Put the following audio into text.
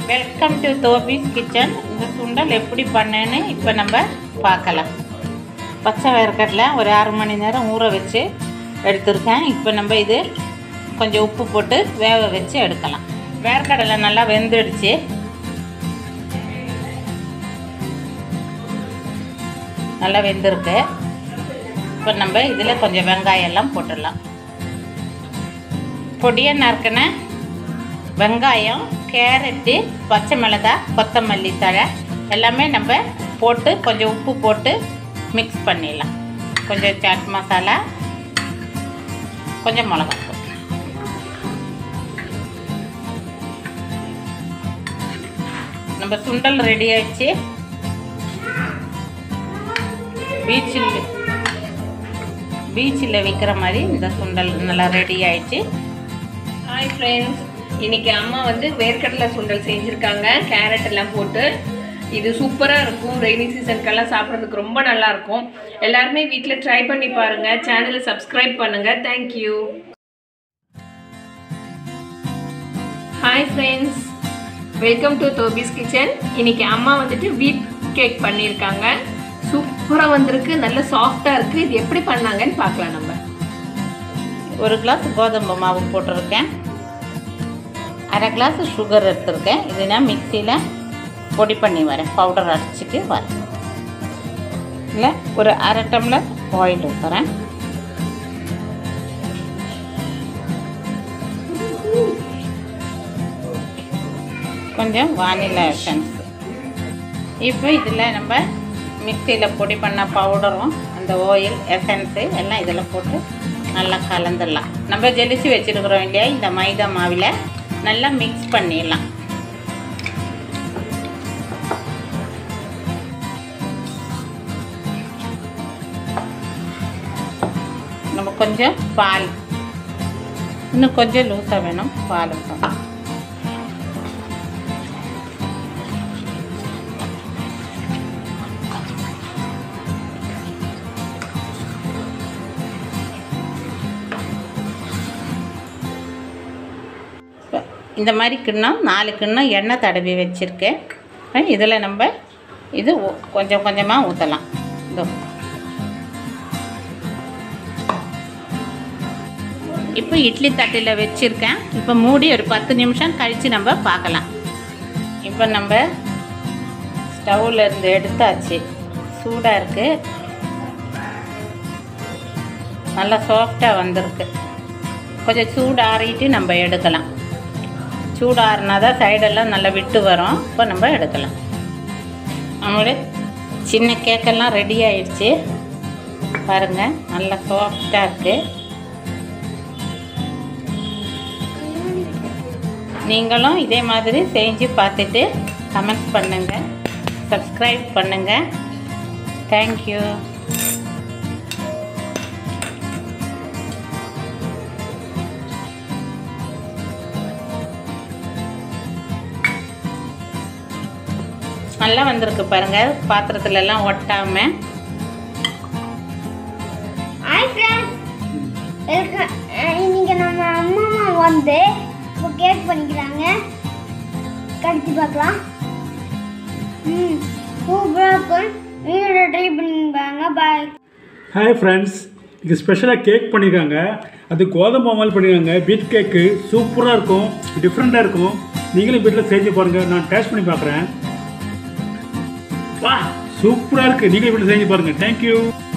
welcome to தோபிஸ் kitchen இந்த சுண்டல் எப்படி பண்ணேன்னு இப்போ நம்ம பார்க்கலாம் பச்சை வேர்க்கடலை ஒரு அரை மணி நேரம் ஊற வச்சு எடுத்திருக்கேன் இப்போ நம்ம இது கொஞ்சம் உப்பு போட்டு வேக வச்சு எடுக்கலாம் வேர்க்கடலை நல்லா வெந்துடுச்சு நல்லா வெந்திருக்கு இப்போ நம்ம இதில் கொஞ்சம் வெங்காயம் எல்லாம் போட்டுடலாம் பொடியாக நறுக்கின வெங்காயம் கேரட்டு பச்சை மிளகாய் கொத்தமல்லி தழை எல்லாமே நம்ம போட்டு கொஞ்சம் உப்பு போட்டு மிக்ஸ் பண்ணிடலாம் கொஞ்சம் சாட் மசாலா கொஞ்சம் மிளகாய் நம்ம சுண்டல் ரெடி ஆயிடுச்சு பீச்சில் பீச்சில் விற்கிற மாதிரி இந்த சுண்டல் நல்லா ரெடி ஆயிடுச்சு ஹாய் ஃப்ரெண்ட்ஸ் இன்னைக்கு அம்மா வந்து வேர்க்கடலை சுண்டல் செஞ்சுருக்காங்க கேரட் எல்லாம் போட்டு இது சூப்பராக இருக்கும் ரெய்னி சீசனுக்கெல்லாம் சாப்பிட்றதுக்கு ரொம்ப நல்லா இருக்கும் எல்லாருமே வீட்டில் ட்ரை பண்ணி பாருங்க சேனலை சப்ஸ்கிரைப் பண்ணுங்க thank you hi friends welcome to தோபிஸ் கிச்சன் இன்னைக்கு அம்மா வந்துட்டு வீட் கேக் பண்ணியிருக்காங்க சூப்பராக வந்திருக்கு நல்ல சாஃப்டாக இருக்குது இது எப்படி பண்ணாங்கன்னு பார்க்கலாம் நம்ம ஒரு கிளாஸ் கோதுமை மாவு போட்டிருக்கேன் அரை கிளாஸ் சுகர் எடுத்திருக்கேன் இது நான் மிக்சியில் பொடி பண்ணி வரேன் பவுடர் அடிச்சிட்டு வரேன் இல்லை ஒரு அரை டம்ளர் ஆயில் ஊற்றுறேன் கொஞ்சம் வானிலா எசன்ஸ் இப்போ இதில் நம்ம மிக்சியில் பொடி பண்ண பவுடரும் அந்த ஆயில் எசன்ஸு எல்லாம் இதில் போட்டு நல்லா கலந்துடலாம் நம்ம ஜெலிச்சு வச்சுருக்குறோம் இல்லையா இந்த மைதா மாவில் நல்லா மிக்ஸ் பண்ணிடலாம் நம்ம கொஞ்சம் பால் இன்னும் கொஞ்சம் லூஸாக வேணும் பால் ஊற்றணும் இந்த மாதிரி கிண்ணம் நாலு கிண்ணம் எண்ணெய் தடவி வச்சுருக்கேன் இதில் நம்ம இது ஊ- கொஞ்சம் கொஞ்சமாக ஊற்றலாம் இதோ இப்போ இட்லி தட்டில் வச்சுருக்கேன் இப்போ மூடி ஒரு பத்து நிமிஷம் கழித்து நம்ம பார்க்கலாம் இப்போ நம்ம ஸ்டவ்வில் இருந்து எடுத்தாச்சு சூடாக இருக்குது நல்லா சாஃப்டாக வந்திருக்கு கொஞ்சம் சூடு ஆறிட்டு நம்ம எடுக்கலாம் சூடு ஆறுனா தான் சைடெல்லாம் நல்லா விட்டு வரும் இப்போ நம்ம எடுக்கலாம் நம்மளுடைய சின்ன கேக்கெல்லாம் ரெடி ஆயிடுச்சு பாருங்கள் நல்லா சாஃப்டாக இருக்குது நீங்களும் இதே மாதிரி செஞ்சு பார்த்துட்டு கமெண்ட் பண்ணுங்கள் சப்ஸ்கிரைப் பண்ணுங்கள் தேங்க்யூ நல்லா வந்திருக்கு பாருங்க பாத்திரத்துல எல்லாம் ஒட்டாம ஹாய் ஃப்ரெண்ட்ஸ் வெல்கம் இன்னைக்கு நம்ம அம்மா வந்து இப்போ கேக் பண்ணிக்கிறாங்க கடிச்சு பார்க்கலாம் ம் சூப்பராக இருக்கும் நீங்களும் ட்ரை பண்ணிப்பாங்க பாய் ஹாய் ஃப்ரெண்ட்ஸ் இது ஸ்பெஷலாக கேக் பண்ணியிருக்காங்க அது கோதுமை மாமல் பண்ணியிருக்காங்க பீட் கேக்கு சூப்பராக இருக்கும் டிஃப்ரெண்ட்டாக இருக்கும் நீங்களும் வீட்டில் செஞ்சு பாருங்கள் நான் டேஸ்ட் பண்ணி பார்க்குறேன் வா சூப்பராக இருக்குது நீங்களும் வீட்டில் செஞ்சு பாருங்கள் தேங்க்யூ